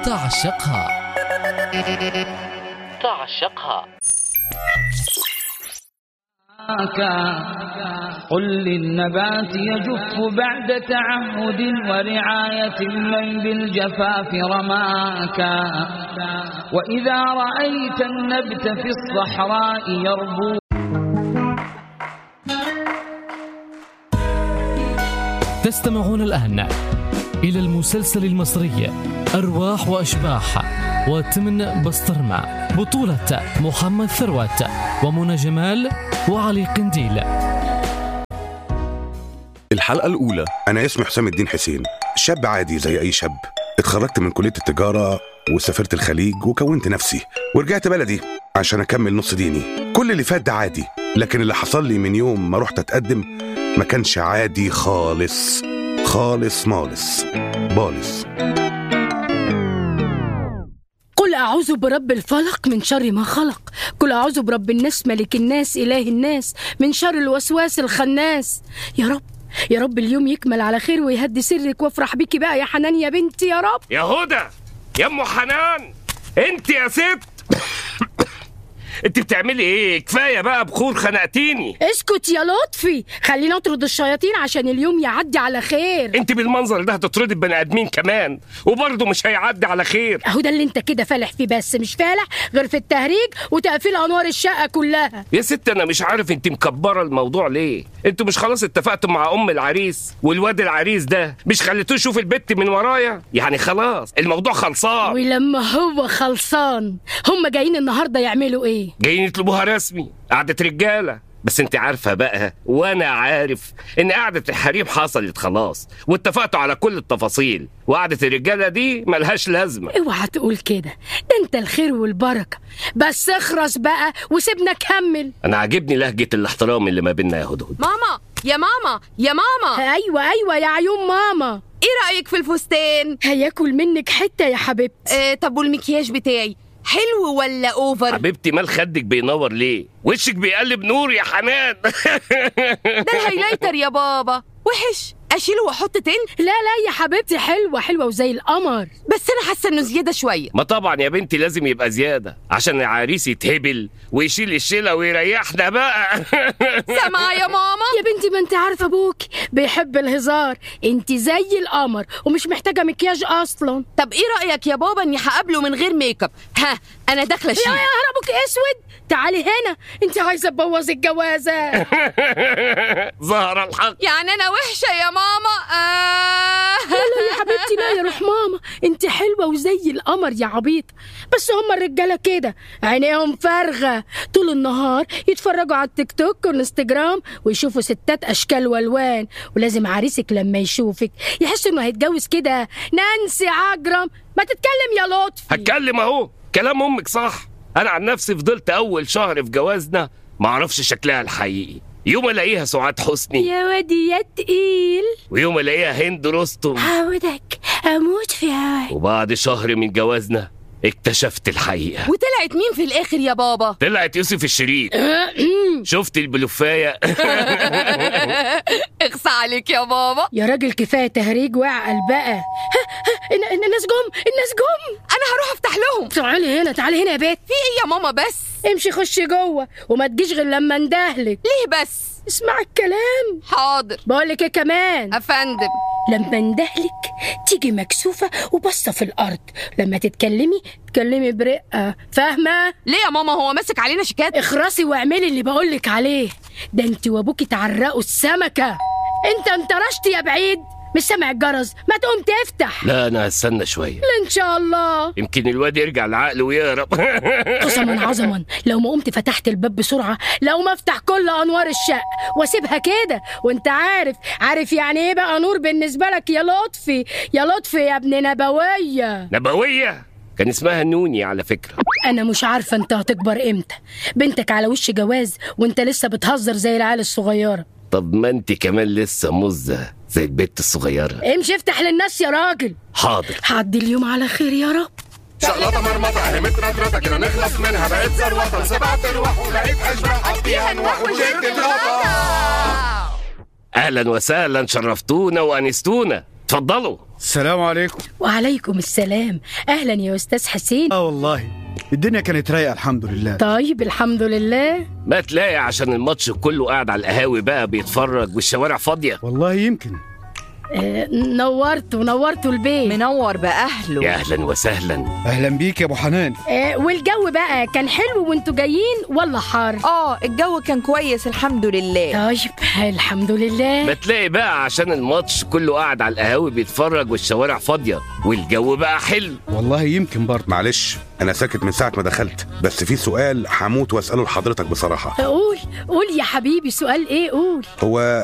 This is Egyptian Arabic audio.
تعشقها تعشقها قل للنبات يجف بعد تعهد ورعاية الليل بالجفاف رماكا وإذا رأيت النبت في الصحراء يربو تستمعون الآن إلى المسلسل المصري أرواح وأشباح وتمن بسطرمة بطولة محمد ثروت ومنى جمال وعلي قنديل الحلقة الأولى أنا اسمي حسام الدين حسين شاب عادي زي أي شاب اتخرجت من كلية التجارة وسافرت الخليج وكونت نفسي ورجعت بلدي عشان أكمل نص ديني كل اللي فات ده عادي لكن اللي حصل لي من يوم ما رحت أتقدم ما كانش عادي خالص خالص مالص بالص قل أعوذ برب الفلق من شر ما خلق قل أعوذ برب الناس ملك الناس إله الناس من شر الوسواس الخناس يا رب يا رب اليوم يكمل على خير ويهدي سرك وافرح بيكي بقى يا حنان يا بنتي يا رب يا هدى يا ام حنان انت يا ست انت بتعملي ايه كفايه بقى بخور خنقتيني اسكت يا لطفي خلينا نطرد الشياطين عشان اليوم يعدي على خير انت بالمنظر ده هتطردي بني ادمين كمان وبرضه مش هيعدي على خير اهو ده اللي انت كده فالح فيه بس مش فالح غير في التهريج وتقفيل انوار الشقه كلها يا ست انا مش عارف انت مكبره الموضوع ليه انتوا مش خلاص اتفقتوا مع ام العريس والواد العريس ده مش خليتوه يشوف البت من ورايا يعني خلاص الموضوع خلصان ولما هو خلصان هم جايين النهارده يعملوا ايه جايين يطلبوها رسمي قعدة رجالة بس انت عارفة بقى وانا عارف ان قعدة الحريم حصلت خلاص واتفقتوا على كل التفاصيل وقعدة الرجالة دي ملهاش لازمة اوعى تقول كده ده انت الخير والبركه بس اخرس بقى وسيبنا كمل انا عاجبني لهجة الاحترام اللي ما بيننا يا هدهد ماما يا ماما يا ماما ايوه ايوه يا عيون ماما ايه رأيك في الفستان هياكل منك حته يا حبيبتي آه طب والمكياج بتاعي حلو ولا اوفر حبيبتي مال خدك بينور ليه وشك بيقلب نور يا حنان ده الهايلايتر يا بابا وحش اشيله واحط تاني لا لا يا حبيبتي حلوه حلوه وزي القمر بس انا حاسه انه زياده شويه ما طبعا يا بنتي لازم يبقى زيادة عشان العريس يتهبل ويشيل الشيلة ويريحنا بقى سامعه يا ماما يا بنتي ما انت عارفه ابوك بيحب الهزار انت زي القمر ومش محتاجه مكياج اصلا طب ايه رايك يا بابا اني هقابله من غير ميك اب ها انا داخله يا شيء يا ابوك اسود تعالي هنا انت عايزه تبوظي الجوازه ظهر الحق يعني انا وحشه يا ماما آه. لا لا يا حبيبتي لا يا روح ماما انت حلوه وزي القمر يا عبيط بس هم الرجاله كده عينيهم فارغه طول النهار يتفرجوا على التيك توك والانستجرام ويشوفوا ستات اشكال والوان ولازم عريسك لما يشوفك يحس انه هيتجوز كده نانسي عجرم ما تتكلم يا لطفي هتكلم اهو كلام امك صح انا عن نفسي فضلت اول شهر في جوازنا ما اعرفش شكلها الحقيقي يوم الاقيها سعاد حسني يا وادي يا تقيل ويوم الاقيها هند رستم عودك اموت في هواك وبعد شهر من جوازنا اكتشفت الحقيقة وطلعت مين في الاخر يا بابا طلعت يوسف الشريف شفت البلوفاية اخصى عليك يا بابا يا راجل كفايه تهريج واعقل بقى ها ها الن- الناس جم الناس جم انا هروح افتح لهم تعالي هنا تعالي هنا يا بيت في ايه يا ماما بس امشي خشي جوه وما تجيش غير لما اندهلك ليه بس اسمع الكلام حاضر بقول لك ايه كمان افندم لما اندهلك تيجي مكسوفه وبصه في الارض لما تتكلمي تكلمي برقه فاهمه ليه يا ماما هو ماسك علينا شيكات اخرسي واعملي اللي بقولك عليه ده انت وابوكي تعرقوا السمكه انت انطرشت يا بعيد مش سامع الجرس ما تقوم تفتح لا انا هستنى شوية لا ان شاء الله يمكن الواد يرجع لعقله ويهرب قسما عظما لو ما قمت فتحت الباب بسرعه لو ما افتح كل انوار الشقه واسيبها كده وانت عارف عارف يعني ايه بقى نور بالنسبه لك يا لطفي يا لطفي يا ابن نبويه نبوية كان اسمها نوني على فكرة انا مش عارفه انت هتكبر امتى بنتك على وش جواز وانت لسه بتهزر زي العيال الصغيره طب ما انت كمان لسه مزة زي البت الصغيرة امشي افتح للناس يا راجل حاضر هعدي اليوم على خير يا رب شغلطة مرمطة اهي مترطرطة كده نخلص منها بقت زروطة سبعة ارواح ولقيت اشباح حطيها نوح وجبت اللقطة اهلا وسهلا شرفتونا وانستونا اتفضلوا السلام عليكم وعليكم السلام اهلا يا استاذ حسين اه والله الدنيا كانت رايقه الحمد لله طيب الحمد لله ما تلاقي عشان الماتش كله قاعد على القهاوي بقى بيتفرج والشوارع فاضيه والله يمكن آه نورتوا نورتوا البيت منور بأهله يا اهلا وسهلا اهلا بيك يا ابو حنان آه والجو بقى كان حلو وانتوا جايين ولا حار اه الجو كان كويس الحمد لله طيب الحمد لله ما تلاقي بقى عشان الماتش كله قاعد على القهاوي بيتفرج والشوارع فاضيه والجو بقى حلو والله يمكن برضه معلش انا ساكت من ساعه ما دخلت بس في سؤال هموت واساله لحضرتك بصراحه قول قول يا حبيبي سؤال ايه قول هو